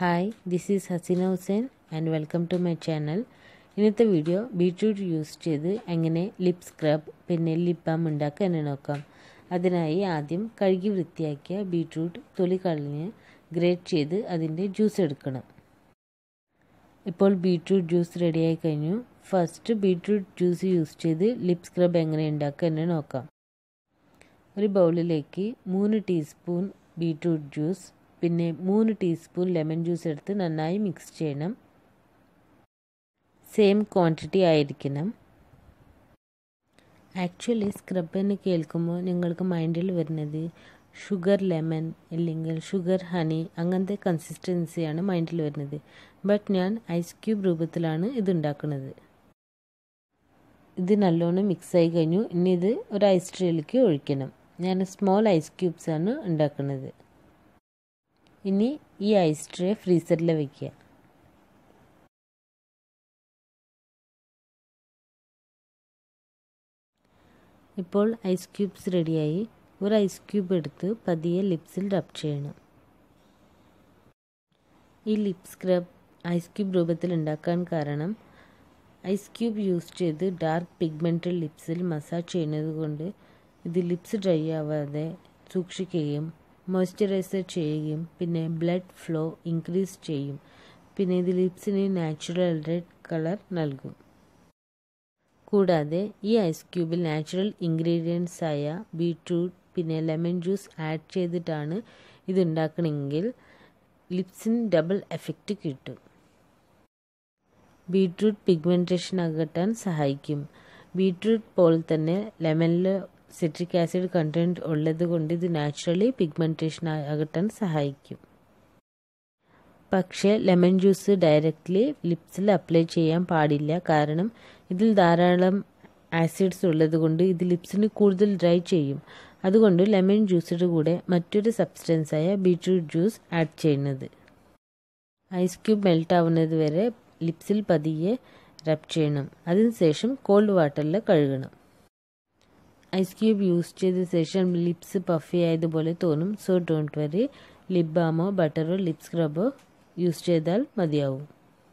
hi this is Hasina Hussain and welcome to my channel ഇന്നത്തെ video beetroot use ചെയ്ത് എങ്ങനെ lip scrub പിന്നെ lip balm ഉണ്ടാക്കുക എന്ന് നോക്കാം അതിനായി ആദ്യം കഴുകി വൃത്തിയാക്കിയ ബീട്രൂട്ട് തൊലി കളഞ്ഞ് ഗ്രേറ്റ് ചെയ്ത് അതിൻ്റെ ജ്യൂസ് എടുക്കണം ഇപ്പോൾ ബീട്രൂട്ട് ജ്യൂസ് റെഡിയായി കഴിഞ്ഞു ഫസ്റ്റ് ബീട്രൂട്ട് ജ്യൂസ് യൂസ് ചെയ്ത് ലിപ് സ്ക്രബ് എങ്ങനെ ഉണ്ടാക്കുക എന്ന് നോക്കാം ഒരു ബൗളിലേക്ക് മൂന്ന് ടീസ്പൂൺ ബീട്രൂട്ട് ജ്യൂസ് പിന്നെ മൂന്ന് ടീസ്പൂൺ ലെമൺ ജ്യൂസ് എടുത്ത് നന്നായി മിക്സ് ചെയ്യണം സെയിം ക്വാണ്ടിറ്റി ആയിരിക്കണം ആക്ച്വലി സ്ക്രബ് എന്ന് കേൾക്കുമ്പോൾ നിങ്ങൾക്ക് മൈൻഡിൽ വരുന്നത് ഷുഗർ ലെമൺ അല്ലെങ്കിൽ ഷുഗർ ഹണി അങ്ങനത്തെ കൺസിസ്റ്റൻസിയാണ് മൈൻഡിൽ വരുന്നത് ബട്ട് ഞാൻ ഐസ് ക്യൂബ് രൂപത്തിലാണ് ഇത് ഉണ്ടാക്കുന്നത് ഇത് നല്ലോണം മിക്സായി കഴിഞ്ഞു ഇനി ഇത് ഒരു ഐസ് ട്രേയിലേക്ക് ഒഴിക്കണം ഞാൻ സ്മോൾ ഐസ് ക്യൂബ്സ് ആണ് ഉണ്ടാക്കുന്നത് ഇനി ഈ ഐസ് ട്രേ ഫ്രീസറിൽ വയ്ക്കുക ഇപ്പോൾ ഐസ് ക്യൂബ്സ് റെഡിയായി ഒരു ഐസ് ക്യൂബ് എടുത്ത് പതിയെ ലിപ്സിൽ റബ് ചെയ്യണം ഈ ലിപ് സ്ക്രബ് ഐസ് ക്യൂബ് രൂപത്തിൽ ഉണ്ടാക്കാൻ കാരണം ഐസ് ക്യൂബ് യൂസ് ചെയ്ത് ഡാർക്ക് പിഗ്മെൻറ്റഡ് ലിപ്സിൽ മസാജ് ചെയ്യുന്നത് കൊണ്ട് ഇത് ലിപ്സ് ഡ്രൈ ആവാതെ സൂക്ഷിക്കുകയും മോയ്സ്ചറൈസർ ചെയ്യുകയും പിന്നെ ബ്ലഡ് ഫ്ലോ ഇൻക്രീസ് ചെയ്യും പിന്നെ ഇത് ലിപ്സിന് നാച്ചുറൽ റെഡ് കളർ നൽകും കൂടാതെ ഈ ഐസ് ക്യൂബിൽ നാച്ചുറൽ ഇൻഗ്രീഡിയൻസ് ആയ ബീട്രൂട്ട് പിന്നെ ലെമൺ ജ്യൂസ് ആഡ് ചെയ്തിട്ടാണ് ഇത് ഉണ്ടാക്കണമെങ്കിൽ ലിപ്സിന് ഡബിൾ എഫക്റ്റ് കിട്ടും ബീട്രൂട്ട് പിഗ്മെൻറ്റേഷൻ അകറ്റാൻ സഹായിക്കും ബീട്രൂട്ട് പോലെ തന്നെ ലെമണിൽ സിട്രിക് ആസിഡ് കണ്ടൻറ്റ് ഉള്ളത് കൊണ്ട് ഇത് നാച്ചുറലി പിഗ്മെൻറ്റേഷൻ അകറ്റാൻ സഹായിക്കും പക്ഷേ ലെമൺ ജ്യൂസ് ഡയറക്റ്റ്ലി ലിപ്സിൽ അപ്ലൈ ചെയ്യാൻ പാടില്ല കാരണം ഇതിൽ ധാരാളം ആസിഡ്സ് ഉള്ളത് കൊണ്ട് ഇത് ലിപ്സിന് കൂടുതൽ ഡ്രൈ ചെയ്യും അതുകൊണ്ട് ലെമൺ ജ്യൂസിൻ്റെ കൂടെ മറ്റൊരു സബ്സ്റ്റൻസായ ബീട്രൂട്ട് ജ്യൂസ് ആഡ് ചെയ്യുന്നത് ഐസ് ക്യൂബ് മെൽറ്റ് ആവുന്നത് വരെ ലിപ്സിൽ പതിയെ റബ് ചെയ്യണം അതിനുശേഷം കോൾഡ് വാട്ടറിൽ കഴുകണം ഐസ് ക്യൂബ് യൂസ് ചെയ്ത ശേഷം ലിപ്സ് പഫി ആയതുപോലെ തോന്നും സോ ഡോണ്ട് വറി ലിപ് ബാമോ ബട്ടറോ ലിപ് സ്ക്രബോ യൂസ് ചെയ്താൽ മതിയാവും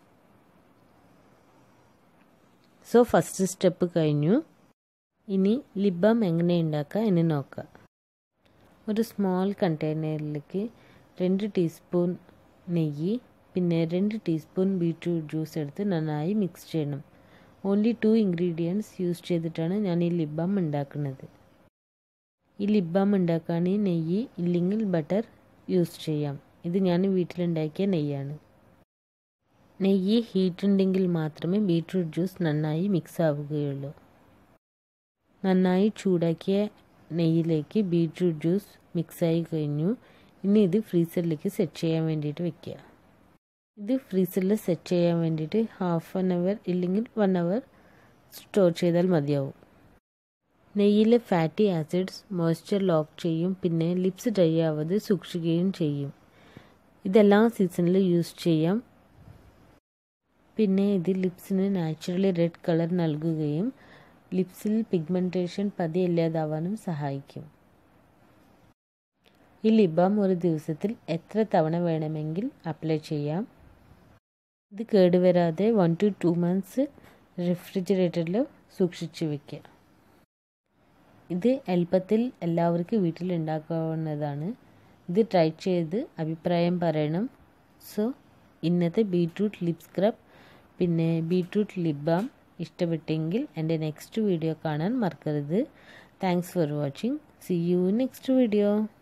സോ ഫസ്റ്റ് സ്റ്റെപ്പ് കഴിഞ്ഞു ഇനി ലിപ് ബാം എങ്ങനെ ഉണ്ടാക്കുക എന്ന് നോക്കാം ഒരു സ്മോൾ കണ്ടെയ്നറിലേക്ക് രണ്ട് ടീസ്പൂൺ നെയ്യ് പിന്നെ രണ്ട് ടീസ്പൂൺ ബീട്രൂട്ട് ജ്യൂസ് എടുത്ത് നന്നായി മിക്സ് ചെയ്യണം ഓൺലി ടു ഇൻഗ്രീഡിയൻസ് യൂസ് ചെയ്തിട്ടാണ് ഞാൻ ഈ ലിപ് ബാം ഉണ്ടാക്കുന്നത് ഈ ലിപ് ബാം ഉണ്ടാക്കാൻ നെയ്യ് ഇല്ലെങ്കിൽ ബട്ടർ യൂസ് ചെയ്യാം ഇത് ഞാൻ വീട്ടിലുണ്ടാക്കിയ നെയ്യാണ് നെയ്യ് ഹീറ്റ് ഉണ്ടെങ്കിൽ മാത്രമേ ബീട്രൂട്ട് ജ്യൂസ് നന്നായി മിക്സ് ആവുകയുള്ളൂ നന്നായി ചൂടാക്കിയ നെയ്യിലേക്ക് ബീട്രൂട്ട് ജ്യൂസ് മിക്സായി കഴിഞ്ഞു ഇനി ഇത് ഫ്രീസറിലേക്ക് സെറ്റ് ചെയ്യാൻ വേണ്ടിയിട്ട് വെക്കുക ഇത് ഫ്രീസറിൽ സെറ്റ് ചെയ്യാൻ വേണ്ടിയിട്ട് ഹാഫ് ആൻ അവർ ഇല്ലെങ്കിൽ വൺ അവർ സ്റ്റോർ ചെയ്താൽ മതിയാവും നെയ്യിലെ ഫാറ്റി ആസിഡ്സ് മോയ്സ്ചർ ലോക്ക് ചെയ്യും പിന്നെ ലിപ്സ് ഡ്രൈ ആവാതെ സൂക്ഷിക്കുകയും ചെയ്യും ഇതെല്ലാ സീസണിലും യൂസ് ചെയ്യാം പിന്നെ ഇത് ലിപ്സിന് നാച്ചുറലി റെഡ് കളർ നൽകുകയും ലിപ്സിൽ പിഗ്മെൻറ്റേഷൻ പതിയെ ഇല്ലാതാവാനും സഹായിക്കും ഈ ലിബാം ഒരു ദിവസത്തിൽ എത്ര തവണ വേണമെങ്കിൽ അപ്ലൈ ചെയ്യാം ഇത് കേടുവരാതെ വൺ ടു ടു മന്ത്സ് റെഫ്രിജറേറ്ററിൽ സൂക്ഷിച്ചു വയ്ക്കുക ഇത് എളുപ്പത്തിൽ എല്ലാവർക്കും വീട്ടിൽ ഉണ്ടാക്കാവുന്നതാണ് ഇത് ട്രൈ ചെയ്ത് അഭിപ്രായം പറയണം സോ ഇന്നത്തെ ബീട്രൂട്ട് ലിപ് സ്ക്രബ് പിന്നെ ബീട്രൂട്ട് ലിപ് ബാം ഇഷ്ടപ്പെട്ടെങ്കിൽ എൻ്റെ നെക്സ്റ്റ് വീഡിയോ കാണാൻ മറക്കരുത് thanks for watching see you next video